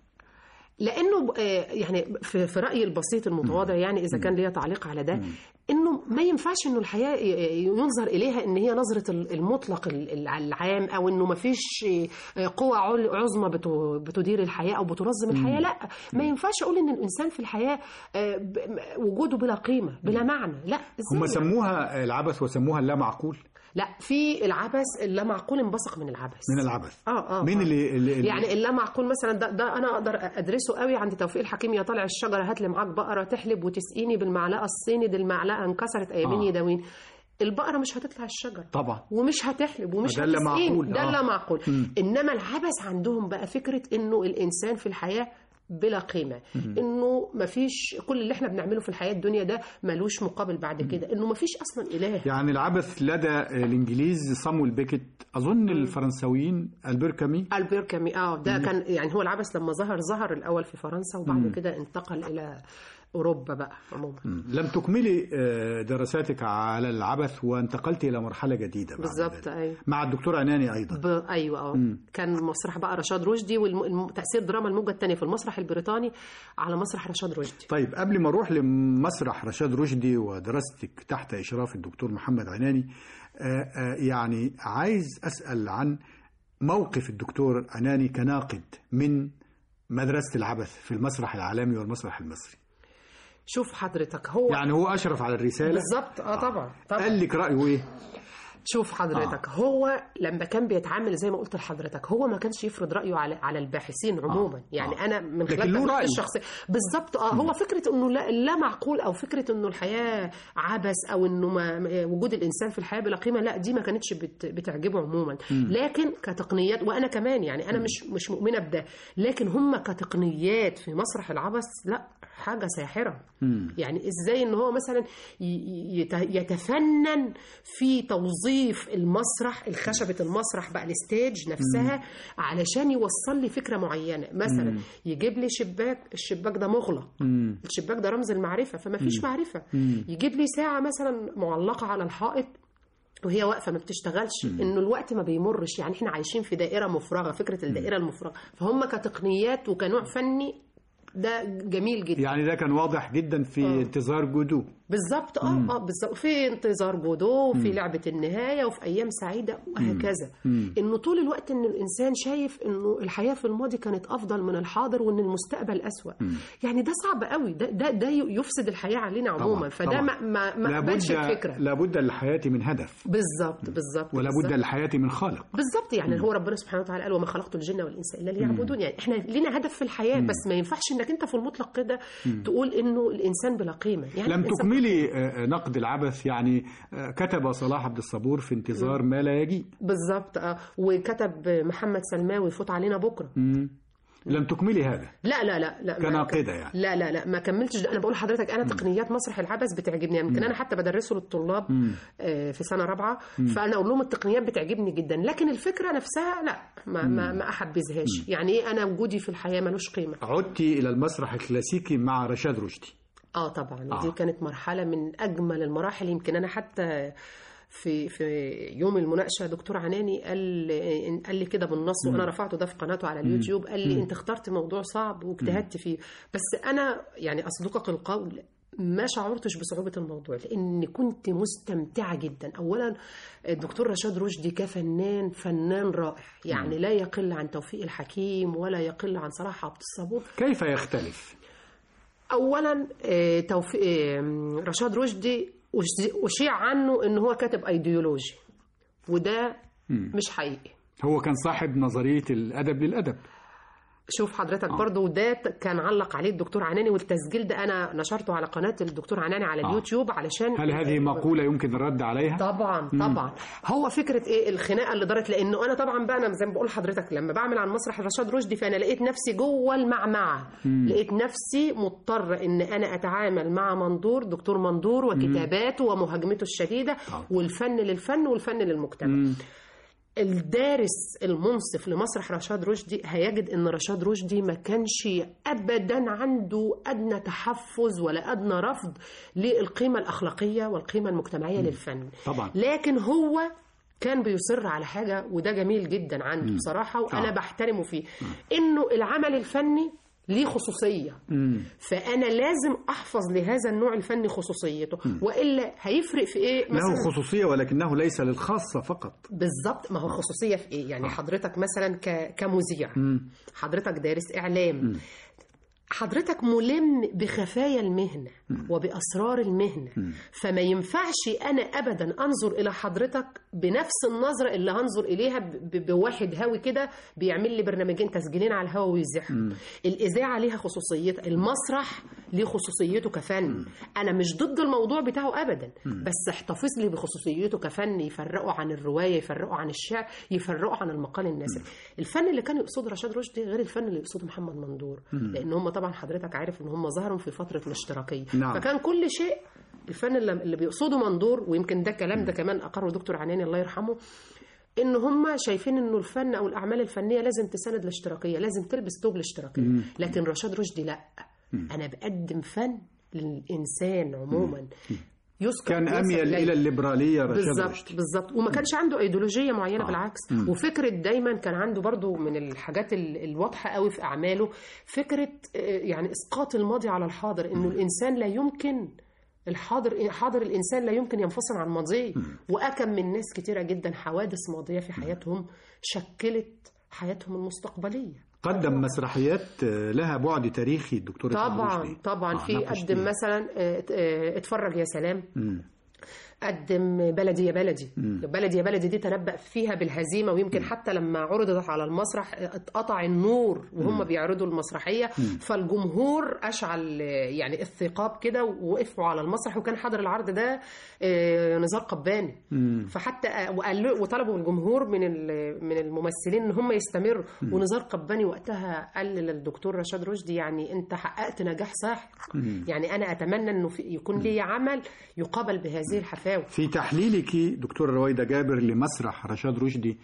لانه آه، يعني في في رايي البسيط المتواضع يعني اذا كان ليا تعليق على ده انه ما ينفعش انه الحياه ي- ينظر اليها ان هي نظره ال- المطلق ال- ال- العام او انه ما فيش آه، قوى عل- عظمى بت- بتدير الحياه او بتنظم الحياه لا ما ينفعش اقول ان الانسان في الحياه آه، ب- م- وجوده بلا قيمه بلا معنى لا إزاي
هم
يعني؟
سموها العبث وسموها اللا معقول
لا في العبث اللا معقول انبثق من العبث
من العبث
اه اه
مين
آه.
اللي, اللي اللي-
يعني اللا معقول مثلا ده, ده انا اقدر ادرسه قوي عند توفيق الحكيم يا طالع الشجره هات لي معاك بقره تحلب وتسقيني بالمعلقه الصيني دي المعلقه انكسرت ايامين
آه.
يداوين البقره مش هتطلع الشجره
طبعا
ومش هتحلب ومش
ده اللي
هتسقيني
معقول،
ده
آه.
اللي معقول
مم.
انما العبث عندهم بقى فكره انه الانسان في الحياه بلا قيمه انه ما فيش كل اللي احنا بنعمله في الحياه الدنيا ده ملوش مقابل بعد كده انه ما فيش اصلا اله
يعني العبث لدى الانجليز صامويل بيكت اظن الفرنساويين البير كامي
البير كامي اه ده كان يعني هو العبث لما ظهر ظهر الاول في فرنسا وبعد كده انتقل الى اوروبا بقى عموما
لم تكملي آه، دراساتك على العبث وانتقلت الى مرحله جديده بعد
بالظبط
ذلك.
ايوه
مع الدكتور عناني ايضا
ب... ايوه اه كان مسرح بقى رشاد رشدي وتاثير دراما الموجه الثانيه في المسرح البريطاني على مسرح رشاد رشدي
طيب قبل ما اروح لمسرح رشاد رشدي ودراستك تحت اشراف الدكتور محمد عناني آه، آه، يعني عايز اسال عن موقف الدكتور عناني كناقد من مدرسه العبث في المسرح العالمي والمسرح المصري
شوف حضرتك هو
يعني هو اشرف على الرساله
بالظبط اه طبعا طبعا
قال لك رايه ايه
شوف حضرتك آه. هو لما كان بيتعامل زي ما قلت لحضرتك هو ما كانش يفرض رايه على على الباحثين عموما آه. يعني
آه.
انا من
لكن
خلال
له
تجربتي
رأي.
الشخصيه بالظبط اه هو فكره انه لا, لا معقول او فكره انه الحياه عبث او انه ما ما- وجود الانسان في الحياه بلا قيمه لا دي ما كانتش بت بتعجبه عموما لكن كتقنيات وانا كمان يعني انا مش مش مؤمنه بده لكن هم كتقنيات في مسرح العبث لا حاجه ساحره يعني ازاي ان هو مثلا ي- ي- يت- يتفنن في توظيف المسرح الخشبه المسرح بقى الستيج نفسها علشان يوصل لي فكره معينه مثلا يجيب لي شباك الشباك ده مغلق الشباك ده رمز المعرفه فما فيش معرفه يجيب لي ساعه مثلا معلقه على الحائط وهي واقفه ما بتشتغلش انه الوقت ما بيمرش يعني احنا عايشين في دائره مفرغه فكره الدائره المفرغه فهم كتقنيات وكنوع فني ده جميل جدا
يعني ده كان واضح جدا في
آه.
انتظار جودو
بالظبط اه اه بالظبط في انتظار جودو وفي لعبه النهايه وفي ايام سعيده وهكذا انه طول الوقت ان الانسان شايف انه الحياه في الماضي كانت افضل من الحاضر وان المستقبل اسوا يعني ده صعب قوي ده ده ده يفسد الحياه علينا عموما
طبعاً،
فده
طبعاً.
ما ما ما قبلش
لابد
الفكره
لابد للحياه من هدف
بالظبط بالظبط
ولابد
بالظبط.
للحياه من خالق
بالظبط يعني هو ربنا سبحانه وتعالى قال وما خلقت الجن والانس الا ليعبدون يعني احنا لينا هدف في الحياه بس ما ينفعش انك انت في المطلق كده تقول انه الانسان بلا قيمه يعني
لم
الإنسان
تكملي آه، نقد العبث يعني آه، كتب صلاح عبد الصبور في انتظار ما لا يجيء
بالظبط اه وكتب محمد سلماوي فوت علينا بكره
لم تكملي هذا
لا لا لا لا ما-
كناقدة يعني.
لا لا لا ما كملتش ده انا بقول لحضرتك انا تقنيات مسرح العبث بتعجبني يعني يمكن انا حتى بدرسه للطلاب آه، في سنه رابعه فانا اقول لهم التقنيات بتعجبني جدا لكن الفكره نفسها لا ما ما, ما احبذهاش يعني ايه انا وجودي في الحياه ملوش قيمه
عدت الى المسرح الكلاسيكي مع رشاد رشدي
اه طبعا
آه.
دي كانت مرحله من اجمل المراحل يمكن انا حتى في في يوم المناقشه دكتور عناني قال قال لي كده بالنص وانا رفعته ده في قناته على اليوتيوب قال لي انت اخترت موضوع صعب واجتهدت فيه بس انا يعني اصدقك القول ما شعرتش بصعوبة الموضوع لأن كنت مستمتعة جدا أولا الدكتور رشاد رشدي كفنان فنان رائع يعني لا يقل عن توفيق الحكيم ولا يقل عن صلاح عبد الصبور
كيف يختلف
اولا آه، توفيق آه، رشاد رشدي أش- اشيع عنه ان هو كاتب ايديولوجي وده مش حقيقي
هو كان صاحب نظريه الادب للادب
شوف حضرتك برضو ده ت- كان علق عليه الدكتور عناني والتسجيل ده انا نشرته على قناه الدكتور عناني على
آه.
اليوتيوب علشان
هل هذه مقوله يمكن الرد عليها
طبعا طبعا هو فكره ايه الخناقه اللي دارت لانه انا طبعا بقى انا زي ما بقول لحضرتك لما بعمل على المسرح رشاد رشدي فانا لقيت نفسي جوه المعمعه لقيت نفسي مضطر ان انا اتعامل مع منظور دكتور منظور وكتاباته ومهاجمته الشديده والفن للفن والفن للمجتمع الدارس المنصف لمسرح رشاد رشدي هيجد ان رشاد رشدي ما كانش ابدا عنده ادنى تحفظ ولا ادنى رفض للقيمه الاخلاقيه والقيمه المجتمعيه للفن
طبعا.
لكن هو كان بيصر على حاجه وده جميل جدا عنده بصراحه وانا
آه.
بحترمه فيه انه العمل الفني ليه خصوصيه فانا لازم احفظ لهذا النوع الفني خصوصيته والا هيفرق في ايه
له خصوصيه ولكنه ليس للخاصه فقط
بالظبط ما هو خصوصيه في ايه يعني حضرتك مثلا ك... كمذيع حضرتك دارس اعلام حضرتك ملم بخفايا المهنة وبأسرار المهنة فما ينفعش أنا أبدا أنظر إلى حضرتك بنفس النظرة اللي هنظر إليها ب- ب- بواحد هاوي كده بيعمل لي برنامجين تسجيلين على الهوا ويذيعهم الإذاعة ليها خصوصيتها المسرح ليه خصوصيته كفن انا مش ضد الموضوع بتاعه ابدا بس احتفظ لي بخصوصيته كفن يفرقوا عن الروايه يفرقوا عن الشعر يفرقوا عن المقال النثري الفن اللي كان يقصده رشاد رشدي غير الفن اللي يقصده محمد مندور لان هم طبعا حضرتك عارف ان هم ظهروا في فتره الاشتراكيه
نعم.
فكان كل شيء الفن اللي اللي بيقصده مندور ويمكن ده كلام ده كمان اقره دكتور عناني الله يرحمه ان هم شايفين انه الفن او الاعمال الفنيه لازم تساند الاشتراكيه لازم تلبس ثوب الاشتراكيه لكن رشاد رشدي لا انا بقدم فن للانسان عموما يذكر
كان
ينسب
اميل
إليه.
الى الليبراليه رشاد
بالظبط
رشدي
بالظبط وما كانش عنده ايديولوجيه معينه
آه.
بالعكس
مم.
وفكره دايما كان عنده برضو من الحاجات ال- الواضحه قوي في اعماله فكره آه، يعني اسقاط الماضي على الحاضر انه الانسان لا يمكن الحاضر حاضر الانسان لا يمكن ينفصل عن ماضيه واكم من ناس كتيره جدا حوادث ماضيه في حياتهم شكلت حياتهم المستقبليه
قدم مسرحيات آه، لها بعد تاريخي الدكتور رشدي.
طبعا طبعا
آه،
في
ناقشت
قدم
فيها.
مثلا آه، آه، اتفرج يا سلام
مم.
قدم بلدي يا بلدي
مم.
بلدي يا بلدي دي تنبأ فيها بالهزيمة ويمكن حتى لما عرضت على المسرح اتقطع النور وهم بيعرضوا المسرحية فالجمهور أشعل يعني الثقاب كده ووقفوا على المسرح وكان حاضر العرض ده آه، نزار قباني
مم.
فحتى آه، وقالوا وطلبوا الجمهور من ال- من الممثلين ان هم يستمروا ونزار قباني وقتها قال للدكتور رشاد رشدي يعني انت حققت نجاح ساحق يعني انا اتمنى انه في- يكون لي عمل يقابل بهذه الحفاوه
في تحليلك دكتور رويدة جابر لمسرح رشاد رشدي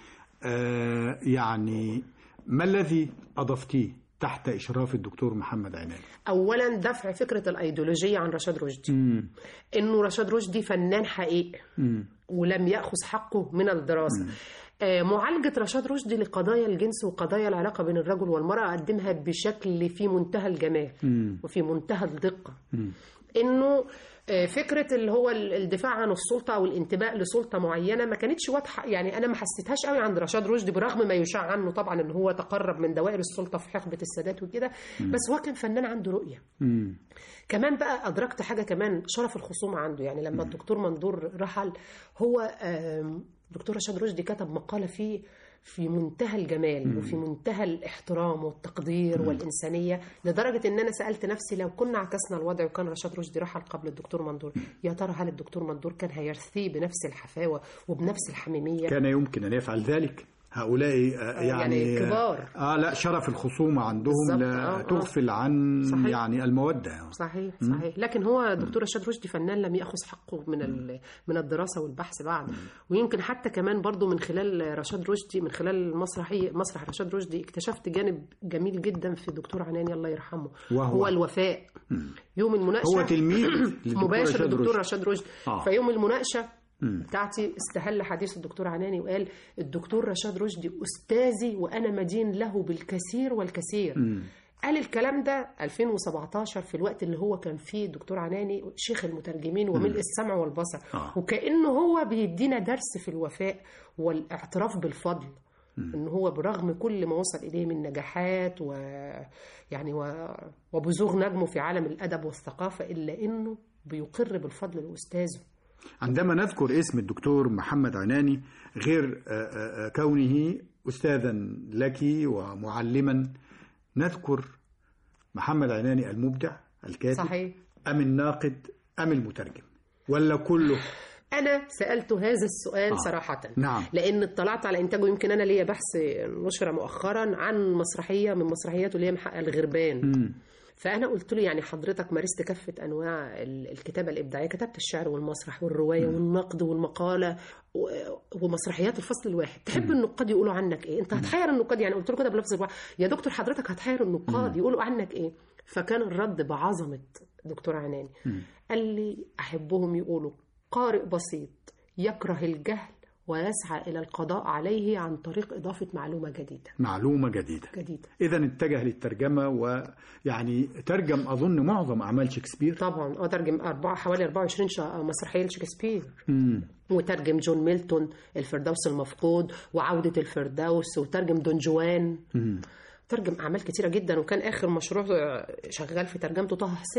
آه يعني ما الذي أضفتيه تحت إشراف الدكتور محمد عنان
اولا دفع فكره الايديولوجيه عن رشاد رشدي
مم.
انه رشاد رشدي فنان حقيقي
مم.
ولم ياخذ حقه من الدراسه آه، معالجة رشاد رشدي لقضايا الجنس وقضايا العلاقة بين الرجل والمرأة قدمها بشكل في منتهى الجمال
مم.
وفي منتهى الدقة
مم.
انه آه، فكره اللي هو ال- الدفاع عن السلطه او الانتماء لسلطه معينه ما كانتش واضحه يعني انا ما حسيتهاش قوي عند رشاد رشدي برغم ما يشاع عنه طبعا ان هو تقرب من دوائر السلطه في حقبه السادات وكده بس هو كان فنان عنده رؤيه
مم.
كمان بقى ادركت حاجه كمان شرف الخصومه عنده يعني لما الدكتور مندور رحل هو آم، دكتور رشاد رشدي كتب مقاله فيه في منتهى الجمال وفي منتهى الاحترام والتقدير والإنسانية لدرجة إن أنا سألت نفسي لو كنا عكسنا الوضع وكان رشاد رشدي رحل قبل الدكتور مندور يا ترى هل الدكتور مندور كان هيرثيه بنفس الحفاوة وبنفس الحميمية
كان يمكن أن يفعل ذلك هؤلاء آه، يعني
يعني كبار.
آه لا شرف الخصومة عندهم
بالظبط،
لا
آه، آه.
تغفل عن
صحيح.
يعني المودة
صحيح صحيح لكن هو دكتور رشاد رشدي فنان لم ياخذ حقه من ال- من الدراسه والبحث بعد ويمكن حتى كمان برضو من خلال رشاد رشدي من خلال مسرحيه مسرح رشاد رشدي اكتشفت جانب جميل جدا في الدكتور عناني الله يرحمه
وهو؟
هو الوفاء يوم المناقشه
هو تلميذ للدكتور
مباشر
رشاد
الدكتور
رشدي.
رشاد رشدي
آه.
فيوم المناقشه بتاعتي استهل حديث الدكتور عناني وقال الدكتور رشاد رشدي استاذي وانا مدين له بالكثير والكثير قال الكلام ده 2017 في الوقت اللي هو كان فيه الدكتور عناني شيخ المترجمين وملء السمع والبصر
آه.
وكأنه هو بيدينا درس في الوفاء والاعتراف بالفضل ان هو برغم كل ما وصل اليه من نجاحات و يعني و... وبزوغ نجمه في عالم الادب والثقافه الا انه بيقر بالفضل لاستاذه
عندما نذكر اسم الدكتور محمد عناني غير آه، آه، آه، كونه أستاذا لك ومعلما نذكر محمد عناني المبدع الكاتب
صحيح
أم الناقد أم المترجم ولا كله
انا سالت هذا السؤال
آه.
آه. صراحه
نعم.
لان اطلعت على انتاجه يمكن انا ليا بحث نشر مؤخرا عن مسرحيه من مسرحياته اللي هي محقق الغربان
مم.
فانا قلت له يعني حضرتك مارست كافه انواع ال- الكتابه الابداعيه كتبت الشعر والمسرح والروايه والنقد والمقاله و- ومسرحيات الفصل الواحد تحب النقاد يقولوا عنك ايه انت هتحير النقاد يعني قلت له كده بلفظ الواحد يا دكتور حضرتك هتحير النقاد يقولوا عنك ايه فكان الرد بعظمه دكتور عناني قال لي احبهم يقولوا قارئ بسيط يكره الجهل ويسعى الى القضاء عليه عن طريق اضافه معلومه جديده
معلومة جديدة
جديده
إذا اتجه للترجمة ويعني ترجم أظن معظم أعمال شكسبير
طبعا اه ترجم أربعة حوالي 24 شا- مسرحيه لشكسبير
مم.
وترجم جون ميلتون الفردوس المفقود وعودة الفردوس وترجم دون جوان
مم.
ترجم أعمال كتيرة جدا وكان آخر مشروع آه، شغال في ترجمته طه حسين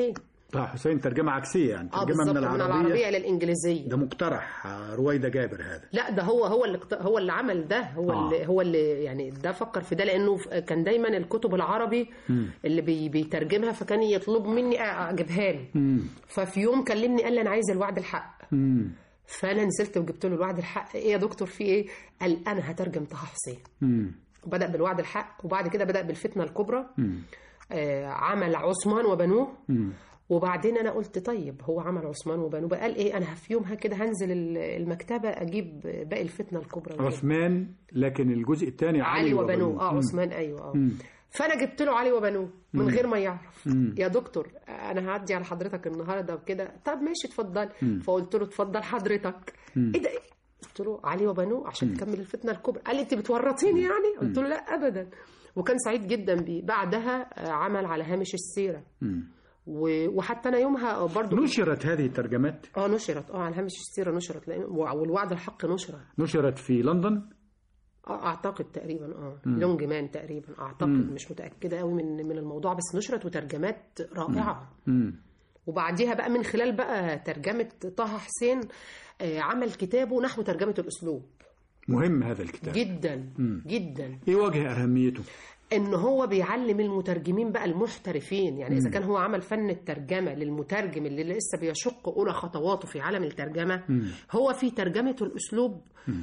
طه حسين ترجمة عكسية يعني
اه
ترجمة
بالظبط
من
من
العربية
العربيه الى الانجليزيه
ده مقترح آه، رويدة جابر هذا
لا ده هو هو اللي اقت- هو اللي عمل ده هو
آه.
اللي هو اللي يعني ده فكر في ده لانه ف- كان دايما الكتب العربي اللي بي بيترجمها فكان يطلب مني أ- اجيبها له
مم.
ففي يوم كلمني قال لي انا عايز الوعد الحق
مم.
فانا نزلت وجبت له الوعد الحق ايه يا دكتور في ايه قال انا هترجم طه حسين
مم.
وبدا بالوعد الحق وبعد كده بدا بالفتنه الكبرى
مم.
آه عمل عثمان وبنوه
مم.
وبعدين انا قلت طيب هو عمل عثمان وبنوه بقى قال ايه انا في يومها كده هنزل ال- المكتبه اجيب باقي الفتنه الكبرى وكده.
عثمان لكن الجزء الثاني
علي وبنوه اه
مم.
عثمان ايوه اه
مم.
فانا جبت له علي وبنوه من غير ما يعرف
مم.
يا دكتور انا هعدي على حضرتك النهارده وكده طب ماشي اتفضل فقلت له اتفضل حضرتك ايه ده إيه؟ قلت له علي وبنوه عشان تكمل الفتنه الكبرى قال لي انت بتورطيني يعني قلت له لا ابدا وكان سعيد جدا بيه بعدها آه، عمل على هامش السيره
مم.
و- وحتى انا يومها برضو
نشرت هذه الترجمات
اه نشرت اه على هامش السيره نشرت لان والوعد الحق نشرت
نشرت في لندن
آه، اعتقد تقريبا اه لونج مان تقريبا اعتقد مش متاكده قوي من من الموضوع بس نشرت وترجمات رائعه
مم.
وبعديها بقى من خلال بقى ترجمه طه حسين آه، عمل كتابه نحو ترجمه الاسلوب
مهم هذا الكتاب
جدا جدا
ايه وجه اهميته
ان هو بيعلم المترجمين بقى المحترفين يعني اذا كان هو عمل فن الترجمه للمترجم اللي لسه بيشق اولى خطواته في عالم الترجمه هو في ترجمه الاسلوب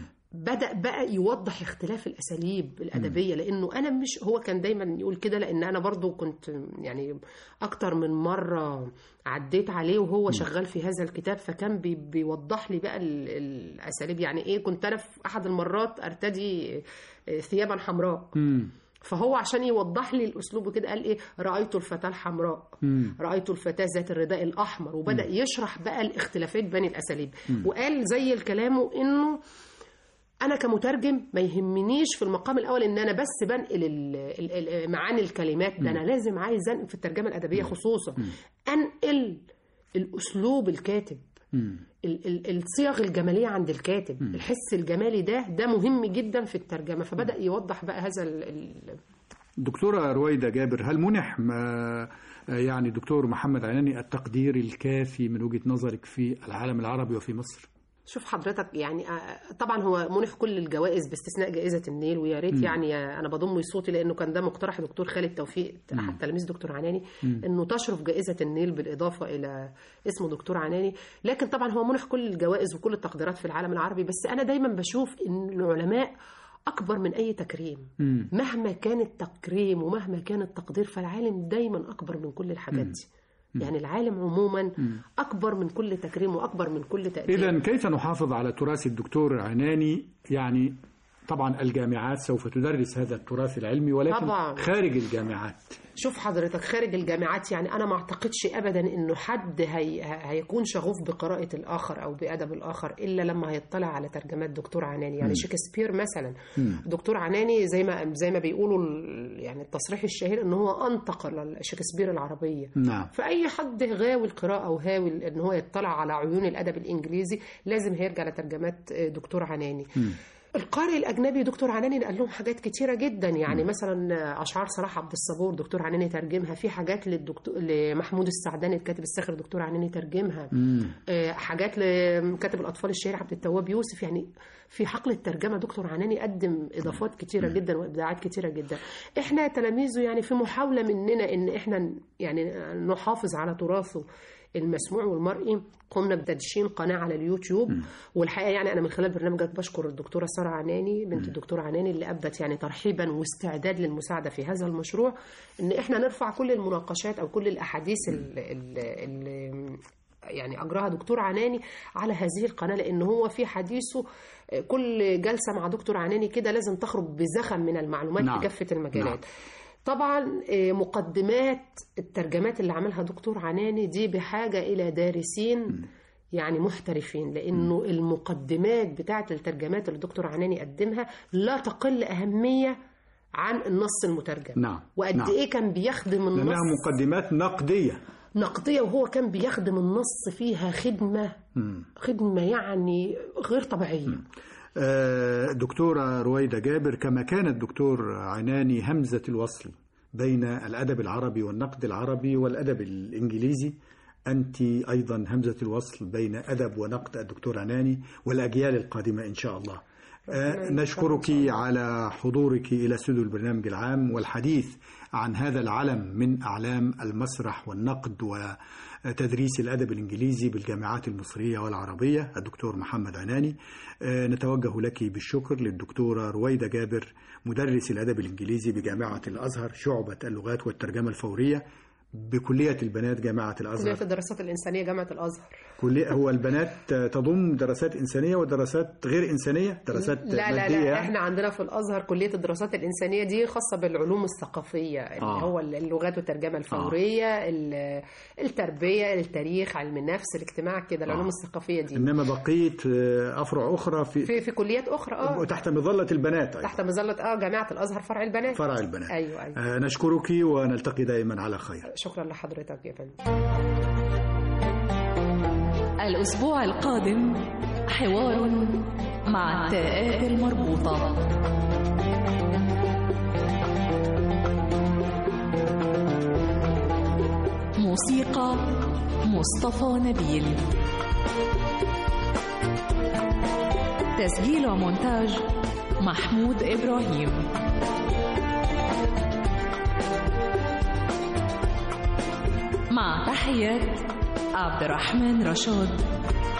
بدا بقى يوضح اختلاف الاساليب الادبيه لانه انا مش هو كان دايما يقول كده لان انا برضو كنت يعني اكتر من مره عديت عليه وهو شغال في هذا الكتاب فكان بي بيوضح لي بقى ال- الاساليب يعني ايه كنت انا في احد المرات ارتدي ثيابا حمراء
مم.
فهو عشان يوضح لي الاسلوب وكده قال ايه رايت الفتاه الحمراء
مم.
رايت الفتاه ذات الرداء الاحمر وبدا يشرح بقى الاختلافات بين الاساليب وقال زي الكلامه انه انا كمترجم ما يهمنيش في المقام الاول ان انا بس بنقل ال- ال- ال- معاني الكلمات ده انا لازم عايز انقل في الترجمه الادبيه خصوصا انقل الاسلوب الكاتب
مم.
ال- ال- الصيغ الجماليه عند الكاتب الحس الجمالي ده ده مهم جدا في الترجمه فبدا يوضح بقى هذا ال- ال-
دكتورة رويدة جابر هل منح ما يعني دكتور محمد عناني التقدير الكافي من وجهة نظرك في العالم العربي وفي مصر؟
شوف حضرتك يعني آه، طبعا هو منح كل الجوائز باستثناء جائزه النيل ويا ريت يعني آه، انا بضم صوتي لانه كان ده مقترح دكتور خالد توفيق احد تلاميذ دكتور عناني انه تشرف جائزه النيل بالاضافه الى اسم دكتور عناني لكن طبعا هو منح كل الجوائز وكل التقديرات في العالم العربي بس انا دايما بشوف ان العلماء اكبر من اي تكريم
مم.
مهما كان التكريم ومهما كان التقدير فالعالم دايما اكبر من كل الحاجات دي يعني العالم عموما اكبر من كل تكريم واكبر من كل تقدير
إذا كيف نحافظ على تراث الدكتور عناني يعني طبعا الجامعات سوف تدرس هذا التراث العلمي ولكن
طبعاً.
خارج الجامعات
شوف حضرتك خارج الجامعات يعني انا ما اعتقدش ابدا انه حد هي هيكون شغوف بقراءه الاخر او بادب الاخر الا لما هيطلع على ترجمات دكتور عناني يعني شكسبير مثلا دكتور عناني زي ما زي ما بيقولوا ال- يعني التصريح الشهير ان هو انتقل شكسبير العربيه
نعم
فاي حد غاوي القراءه وهاوي ان هو يطلع على عيون الادب الانجليزي لازم هيرجع لترجمات دكتور عناني القارئ الاجنبي دكتور عناني قال لهم حاجات كتيره جدا يعني مثلا اشعار صلاح عبد الصبور دكتور عناني ترجمها في حاجات للدكتور لمحمود السعداني الكاتب الساخر دكتور عناني ترجمها آه، حاجات لكاتب الاطفال الشهير عبد التواب يوسف يعني في حقل الترجمه دكتور عناني قدم اضافات كتيره جدا وابداعات كتيره جدا احنا تلاميذه يعني في محاوله مننا ان احنا ن- يعني نحافظ على تراثه المسموع والمرئي قمنا بتدشين قناه على اليوتيوب والحقيقه يعني انا من خلال برنامجك بشكر الدكتوره ساره عناني بنت الدكتور عناني اللي ابدت يعني ترحيبا واستعداد للمساعده في هذا المشروع ان احنا نرفع كل المناقشات او كل الاحاديث اللي يعني اجراها دكتور عناني على هذه القناه لان هو في حديثه كل جلسه مع دكتور عناني كده لازم تخرج بزخم من المعلومات
نعم.
في كافه المجالات
نعم.
طبعا آه، مقدمات الترجمات اللي عملها دكتور عناني دي بحاجه الى دارسين يعني محترفين لانه المقدمات بتاعه الترجمات اللي دكتور عناني قدمها لا تقل اهميه عن النص المترجم
نعم.
وقد
نعم.
ايه كان بيخدم
لأنها
النص
مقدمات نقدية
نقديه وهو كان بيخدم النص فيها خدمه خدمه يعني غير طبيعيه
آه، دكتورة رويدة جابر كما كان الدكتور عناني همزة الوصل بين الأدب العربي والنقد العربي والأدب الإنجليزي أنت أيضا همزة الوصل بين أدب ونقد الدكتور عناني والأجيال القادمة إن شاء الله آه، نشكرك على حضورك إلى استوديو البرنامج العام والحديث عن هذا العلم من أعلام المسرح والنقد وتدريس الأدب الإنجليزي بالجامعات المصرية والعربية الدكتور محمد عناني آه، نتوجه لك بالشكر للدكتورة رويدة جابر مدرس الأدب الإنجليزي بجامعة الأزهر شعبة اللغات والترجمة الفورية بكلية البنات جامعة
كلية
الأزهر
الدراسات الإنسانية جامعة الأزهر
كلية هو البنات تضم دراسات إنسانية ودراسات غير إنسانية دراسات
لا لا
مادية
لا
يعني؟
احنا عندنا في الازهر كليه الدراسات الانسانيه دي خاصه بالعلوم الثقافيه اللي
آه.
هو اللغات والترجمه الفوريه ال- التربيه التاريخ علم النفس الاجتماع كده العلوم
آه.
الثقافيه دي
إنما بقية آه، أفرع أخرى في,
في في كليات اخرى اه
تحت مظلة البنات أيضا.
تحت مظله اه جامعه الازهر فرع البنات
فرع البنات
ايوه ايوه
آه، نشكرك ونلتقي دائما على خير
شكرا لحضرتك يا فندم
الأسبوع القادم حوار مع التاءات المربوطة موسيقى مصطفى نبيل تسجيل ومونتاج محمود إبراهيم مع تحيات عبد الرحمن رشاد